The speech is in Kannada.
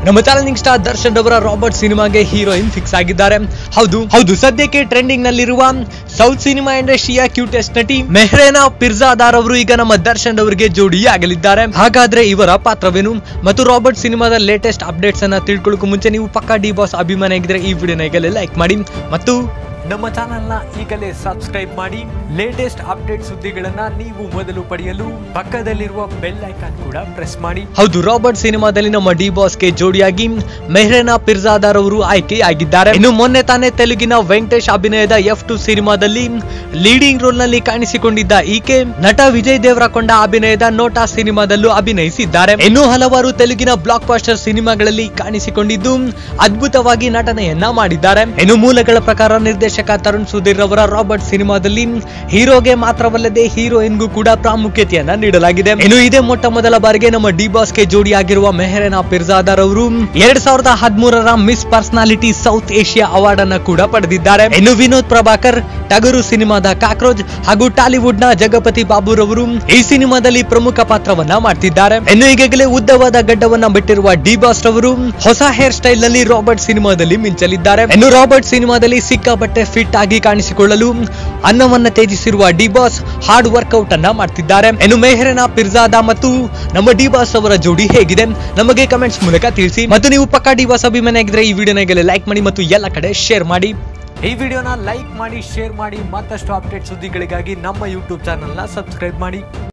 ನಮ್ಮ ಚಾಲೆಂಜಿಂಗ್ ಸ್ಟಾರ್ ದರ್ಶನ್ ಅವರ ರಾಬರ್ಟ್ ಸಿನಿಮಾಗೆ ಹೀರೋಯಿನ್ ಫಿಕ್ಸ್ ಆಗಿದ್ದಾರೆ ಹೌದು ಹೌದು ಸದ್ಯಕ್ಕೆ ಟ್ರೆಂಡಿಂಗ್ ನಲ್ಲಿರುವ ಸೌತ್ ಸಿನಿಮಾ ಇಂಡಸ್ಟ್ರಿಯ ಕ್ಯೂಟೆಸ್ಟ್ ನಟಿ ಮೆಹ್ರೇನಾ ಪಿರ್ಜಾದಾರ್ ಅವರು ಈಗ ನಮ್ಮ ದರ್ಶನ್ ಅವರಿಗೆ ಜೋಡಿ ಆಗಲಿದ್ದಾರೆ ಹಾಗಾದ್ರೆ ಇವರ ಪಾತ್ರವೇನು ಮತ್ತು ರಾಬರ್ಟ್ ಸಿನಿಮಾದ ಲೇಟೆಸ್ಟ್ ಅಪ್ಡೇಟ್ಸ್ ಅನ್ನ ತಿಳ್ಕೊಳ್ಳೋಕೆ ಮುಂಚೆ ನೀವು ಪಕ್ಕಾ ಡಿ ಬಾಸ್ ಅಭಿಮಾನಿ ಆಗಿದ್ರೆ ಈ ವಿಡಿಯೋನ ಈಗಲೇ ಲೈಕ್ ಮಾಡಿ ಮತ್ತು ನಮ್ಮ ಚಾನೆಲ್ ನ ಈಗಲೇ ಸಬ್ಸ್ಕ್ರೈಬ್ ಮಾಡಿ ಲೇಟೆಸ್ಟ್ ಅಪ್ಡೇಟ್ ಸುದ್ದಿಗಳನ್ನ ನೀವು ಮೊದಲು ಪಡೆಯಲು ಪಕ್ಕದಲ್ಲಿರುವ ಬೆಲ್ ಐಕಾನ್ ಕೂಡ ಪ್ರೆಸ್ ಮಾಡಿ ಹೌದು ರಾಬರ್ಟ್ ಸಿನಿಮಾದಲ್ಲಿ ನಮ್ಮ ಡಿ ಬಾಸ್ ಗೆ ಜೋಡಿಯಾಗಿ ಮೆಹ್ರೇನಾ ಪಿರ್ಜಾದಾರ್ ಅವರು ಆಯ್ಕೆಯಾಗಿದ್ದಾರೆ ಇನ್ನು ಮೊನ್ನೆ ತಾನೇ ತೆಲುಗಿನ ವೆಂಕಟೇಶ್ ಅಭಿನಯದ ಎಫ್ ಟು ಸಿನಿಮಾದಲ್ಲಿ ಲೀಡಿಂಗ್ ರೋಲ್ ನಲ್ಲಿ ಕಾಣಿಸಿಕೊಂಡಿದ್ದ ಈಕೆ ನಟ ವಿಜಯ್ ದೇವರಕೊಂಡ ಅಭಿನಯದ ನೋಟಾ ಸಿನಿಮಾದಲ್ಲೂ ಅಭಿನಯಿಸಿದ್ದಾರೆ ಇನ್ನು ಹಲವಾರು ತೆಲುಗಿನ ಬ್ಲಾಕ್ ಬಾಸ್ಟರ್ ಸಿನಿಮಾಗಳಲ್ಲಿ ಕಾಣಿಸಿಕೊಂಡಿದ್ದು ಅದ್ಭುತವಾಗಿ ನಟನೆಯನ್ನ ಮಾಡಿದ್ದಾರೆ ಇನ್ನು ಮೂಲಗಳ ಪ್ರಕಾರ ನಿರ್ದೇಶಕ ತರುಣ್ ಸುಧೀರ್ ಅವರ ರಾಬರ್ಟ್ ಸಿನಿಮಾದಲ್ಲಿ ಹೀರೋಗೆ ಮಾತ್ರವಲ್ಲದೆ ಹೀರೋಯಿನ್ಗೂ ಕೂಡ ಪ್ರಾಮುಖ್ಯತೆಯನ್ನ ನೀಡಲಾಗಿದೆ ಇನ್ನು ಇದೇ ಮೊಟ್ಟ ಮೊದಲ ಬಾರಿಗೆ ನಮ್ಮ ಡಿ ಬಾಸ್ ಗೆ ಜೋಡಿಯಾಗಿರುವ ಮೆಹರೇನಾ ಪಿರ್ಜಾದಾರ್ ಅವರು ಎರಡ್ ಸಾವಿರದ ಹದಿಮೂರರ Miss Personality South Asia award ಅನ್ನ ಕೂಡ ಪಡೆದಿದ್ದಾರೆ ಇನ್ನು ವಿನೋದ್ ಪ್ರಭಾಕರ್ ಟಗರು ಸಿನಿಮಾದ ಕಾಕ್ರೋಚ್ ಹಾಗೂ ಟಾಲಿವುಡ್ ನ ಜಗಪತಿ ಬಾಬುರವರು ಈ ಸಿನಿಮಾದಲ್ಲಿ ಪ್ರಮುಖ ಪಾತ್ರವನ್ನ ಮಾಡ್ತಿದ್ದಾರೆ ಇನ್ನು ಈಗಾಗಲೇ ಉದ್ದವಾದ ಗಡ್ಡವನ್ನ ಬಿಟ್ಟಿರುವ ಡಿ ಬಾಸ್ ರವರು ಹೊಸ ಹೇರ್ ಸ್ಟೈಲ್ ನಲ್ಲಿ ರಾಬರ್ಟ್ ಸಿನಿಮಾದಲ್ಲಿ ಮಿಂಚಲಿದ್ದಾರೆ ಇನ್ನು ರಾಬರ್ಟ್ ಸಿನಿಮಾದಲ್ಲಿ ಸಿಕ್ಕಾಪಟ್ಟೆ ಫಿಟ್ ಆಗಿ ಕಾಣಿಸಿಕೊಳ್ಳಲು ಅನ್ನವನ್ನ ತ್ಯಜಿಸಿರುವ ಡಿ ಬಾಸ್ ಹಾರ್ಡ್ ವರ್ಕೌಟ್ ಅನ್ನ ಮಾಡ್ತಿದ್ದಾರೆ ಇನ್ನು ಮೆಹರನಾ ಪಿರ್ಜಾದಾ ಮತ್ತು ನಮ್ಮ ಡಿ ಬಾಸ್ ಅವರ ಜೋಡಿ ಹೇಗಿದೆ ನಮಗೆ ಕಮೆಂಟ್ಸ್ ಮೂಲಕ ತಿಳಿಸಿ ಮತ್ತು ನೀವು ಪಕ್ಕಾ ಡಿ ಬಾಸ್ ಅಭಿಮಾನಿ ಆಗಿದ್ರೆ ಈ ವಿಡಿಯೋನ ಈಗಲೇ ಲೈಕ್ ಮಾಡಿ ಮತ್ತು ಎಲ್ಲ ಕಡೆ ಶೇರ್ ಮಾಡಿ ಈ ವಿಡಿಯೋನ ಲೈಕ್ ಮಾಡಿ ಶೇರ್ ಮಾಡಿ ಮತ್ತಷ್ಟು ಅಪ್ಡೇಟ್ ಸುದ್ದಿಗಳಿಗಾಗಿ ನಮ್ಮ ಯೂಟ್ಯೂಬ್ ಚಾನೆಲ್ನ ಸಬ್ಸ್ಕ್ರೈಬ್ ಮಾಡಿ